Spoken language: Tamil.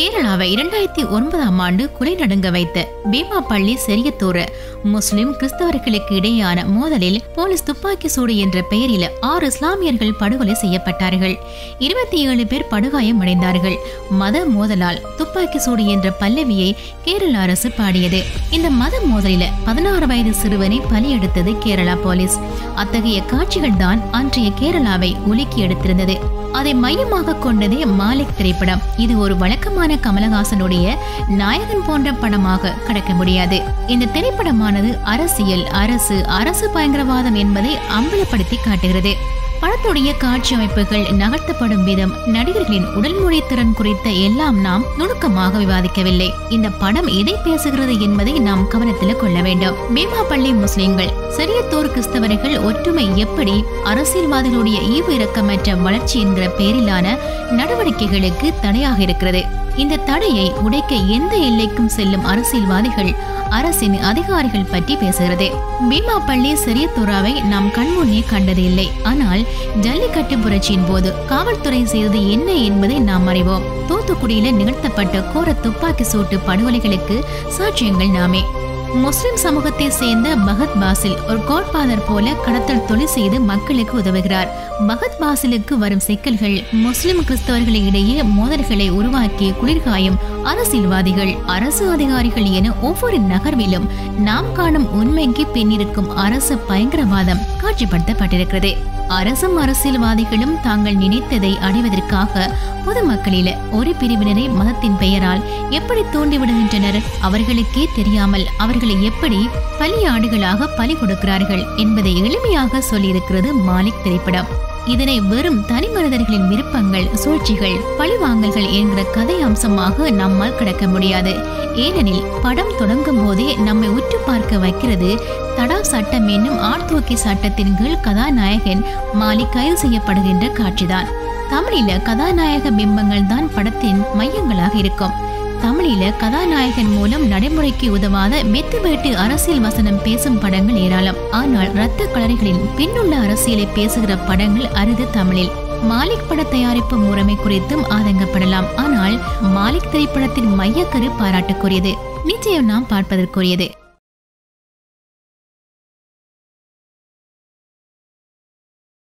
கேரளாவை இரண்டாயிரத்தி ஒன்பதாம் ஆண்டு குலை நடுங்க வைத்த பீமாப்பள்ளி செரியத்தூர் முஸ்லிம் கிறிஸ்தவர்களுக்கு இடையேயான மோதலில் போலீஸ் துப்பாக்கி சூடு என்ற பெயரில் ஆறு இஸ்லாமியர்கள் படுகொலை செய்யப்பட்டார்கள் இருபத்தி ஏழு பேர் படுகாயம் அடைந்தார்கள் மத மோதலால் துப்பாக்கி சூடு என்ற பல்லவியை கேரள அரசு பாடியது இந்த மத மோதலில் பதினாறு வயது சிறுவனை பலியெடுத்தது கேரளா போலீஸ் அத்தகைய காட்சிகள் தான் அன்றைய கேரளாவை உலுக்கி எடுத்திருந்தது அதை மையமாக கொண்டதே மாலிக் திரைப்படம் இது ஒரு வழக்கமான கமலஹாசனுடைய நாயகன் போன்ற படமாக கடக்க முடியாது இந்த திரைப்படமானது அரசியல் அரசு அரசு பயங்கரவாதம் என்பதை அம்பலப்படுத்தி காட்டுகிறது படத்துடைய காட்சி அமைப்புகள் நகர்த்தப்படும் விதம் நடிகர்களின் உடல் மொழி திறன் குறித்த எல்லாம் நாம் நுணுக்கமாக விவாதிக்கவில்லை இந்த படம் எதை பேசுகிறது என்பதை நாம் கவனத்தில் கொள்ள வேண்டும் பீமாப்பள்ளி முஸ்லிம்கள் சிறியத்தோர் கிறிஸ்தவர்கள் ஒற்றுமை எப்படி அரசியல்வாதிகளுடைய ஈவு இரக்கமற்ற வளர்ச்சி என்கிற பெயரிலான நடவடிக்கைகளுக்கு தடையாக இருக்கிறது இந்த தடையை உடைக்க எந்த எல்லைக்கும் செல்லும் அரசியல்வாதிகள் அரசின் அதிகாரிகள் பற்றி பேசுகிறது பீமாப்பள்ளி சிறியத்துறாவை நாம் கண்முன்னே கண்டது இல்லை ஆனால் ஜல்லிக்கட்டு புரட்சியின் போது காவல்துறை செய்தது என்ன என்பதை நாம் அறிவோம் தூத்துக்குடியில நிகழ்த்தப்பட்ட கோர துப்பாக்கி சூட்டு படுகொலைகளுக்கு சாட்சியங்கள் நாமே முஸ்லிம் சமூகத்தை சேர்ந்த பகத் பாசில் ஒரு கோட்பாதர் போல கடத்தல் தொழில் செய்து மக்களுக்கு உதவுகிறார் பகத் பாசிலுக்கு வரும் சிக்கல்கள் முஸ்லிம் கிறிஸ்தவர்களிடையே மோதல்களை உருவாக்கிய குளிர்காயும் அரசியல்வாதிகள் அரசு அதிகாரிகள் என ஒவ்வொரு நகர்விலும் நாம் காணும் உண்மைக்கு பின்னிருக்கும் அரசு பயங்கரவாதம் காட்சிப்படுத்தப்பட்டிருக்கிறது அரசும் அரசியல்வாதிகளும் தாங்கள் நினைத்ததை அடைவதற்காக பொதுமக்களில ஒரு பிரிவினரை மதத்தின் பெயரால் எப்படி தூண்டிவிடுகின்றனர் அவர்களுக்கே தெரியாமல் அவர்களை எப்படி பலியாடுகளாக பலி கொடுக்கிறார்கள் என்பதை எளிமையாக சொல்லியிருக்கிறது மாலிக் திரைப்படம் இதனை வெறும் தனி மனிதர்களின் விருப்பங்கள் சூழ்ச்சிகள் பழிவாங்கல்கள் என்கிற கதை அம்சமாக நம்மால் கடக்க முடியாது ஏனெனில் படம் தொடங்கும் போதே நம்மை உற்று பார்க்க வைக்கிறது தடா சட்டம் என்னும் ஆட்தூக்கி சட்டத்தின் கீழ் கதாநாயகன் மாலிக் கைது செய்யப்படுகின்ற காட்சிதான் தமிழில கதாநாயக பிம்பங்கள் தான் படத்தின் மையங்களாக இருக்கும் தமிழில கதாநாயகன் மூலம் நடைமுறைக்கு உதவாத வெத்து வேட்டு அரசியல் வசனம் பேசும் படங்கள் ஏராளம் ஆனால் இரத்த கலரிகளின் பின்னுள்ள அரசியலை பேசுகிற படங்கள் அரிது தமிழில் மாலிக் பட தயாரிப்பு முறைமை குறித்தும் ஆதங்கப்படலாம் ஆனால் மாலிக் திரைப்படத்தின் மையக்கரு பாராட்டுக்குரியது நிச்சயம் நாம் பார்ப்பதற்குரியது